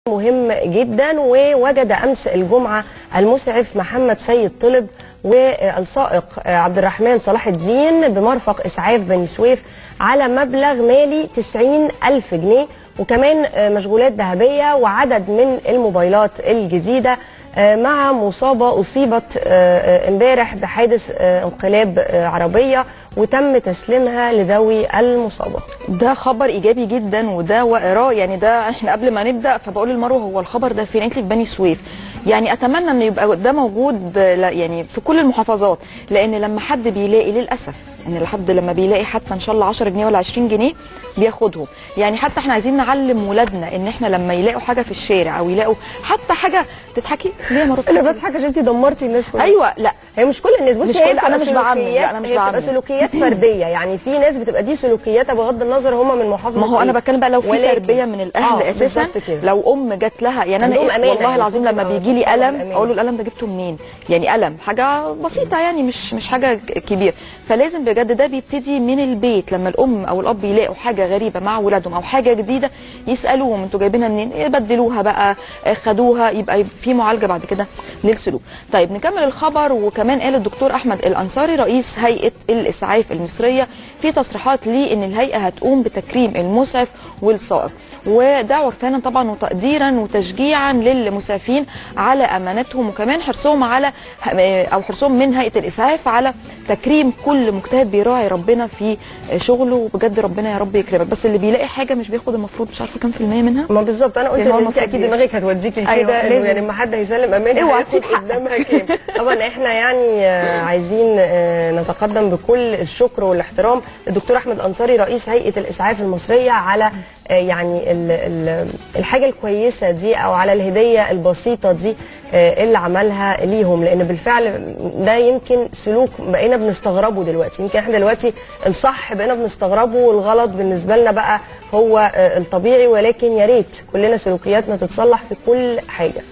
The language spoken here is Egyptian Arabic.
مهم جدا ووجد امس الجمعه المسعف محمد سيد طلب والسائق عبد الرحمن صلاح الدين بمرفق اسعاف بني سويف على مبلغ مالي 90 الف جنيه وكمان مشغولات ذهبيه وعدد من الموبايلات الجديده مع مصابه اصيبت امبارح بحادث انقلاب عربيه وتم تسليمها لذوي المصابه. ده خبر ايجابي جدا وده وقراء يعني ده احنا قبل ما نبدا فبقول لمروه هو الخبر ده فين؟ قالت لي في بني سويف. يعني اتمنى ان يبقى ده موجود يعني في كل المحافظات لان لما حد بيلاقي للاسف ان الحد لما بيلاقي حتى ان شاء الله 10 جنيه ولا 20 جنيه بياخدهم يعني حتى احنا عايزين نعلم ولادنا ان احنا لما يلاقوا حاجه في الشارع او يلاقوا حتى حاجه تضحكي ليه يا مرات انا بضحك عشان انت دمرتي الناس كلها ايوه لا هي مش كل الناس بصي مش هي كل- أنا بتبقى مش بعمم، لا، سلوكيات- أنا مش هي بتبقى بعمم. سلوكيات فرديه يعني في ناس بتبقى دي سلوكياتها بغض النظر هم من محافظه ما هو انا إيه. بتكلم بقى لو في ولكن- تربيه من الاهل آه، اساسا بالظبط كده. لو ام جات لها يعني انا عندهم إيه أمانة والله يعني، العظيم لما المفروض بيجي لي يبقى قلم أمانة. اقول له القلم ده جبته منين يعني قلم حاجه بسيطه يعني مش مش حاجه ك- كبيره فلازم بجد ده بيبتدي من البيت لما الام او الاب يلاقوا حاجه غريبه مع ولادهم او حاجه جديده يسالوهم انتوا جايبينها منين يبدلوها بقى آه، خدوها يبقى في معالجه بعد كده للسلوك طيب نكمل الخبر وكمان قال الدكتور احمد الانصاري رئيس هيئه الاسعاف المصريه في تصريحات ليه ان الهيئه هتقوم بتكريم المسعف والسائق وده عرفانا طبعا وتقديرا وتشجيعا للمسعفين على امانتهم وكمان حرصهم على او حرصهم من هيئه الاسعاف على تكريم كل مجتهد بيراعي ربنا في شغله وبجد ربنا يا رب يكرمك بس اللي بيلاقي حاجه مش بياخد المفروض مش عارفه كام في الميه منها ما بالظبط انا قلت لأن هو ان انت المفروض اكيد بي- دماغك هتوديكي لكده أيوة، إنه لازم. يعني لما حد هيسلم امانه اوعى هياخد تسيب حقك. قدامها كام طبعا احنا يعني آه، عايزين آه، نتقدم بكل الشكر والاحترام للدكتور احمد انصاري رئيس هيئه الاسعاف المصريه على آه، يعني ال- ال- الحاجه الكويسه دي او على الهديه البسيطه دي آه، اللي عملها ليهم لان بالفعل ده يمكن سلوك بقينا بنستغربه دلوقتي يمكن احنا دلوقتي الصح بقينا بنستغربه والغلط بالنسبه لنا بقى هو آه، الطبيعي ولكن يا ريت كلنا سلوكياتنا تتصلح في كل حاجه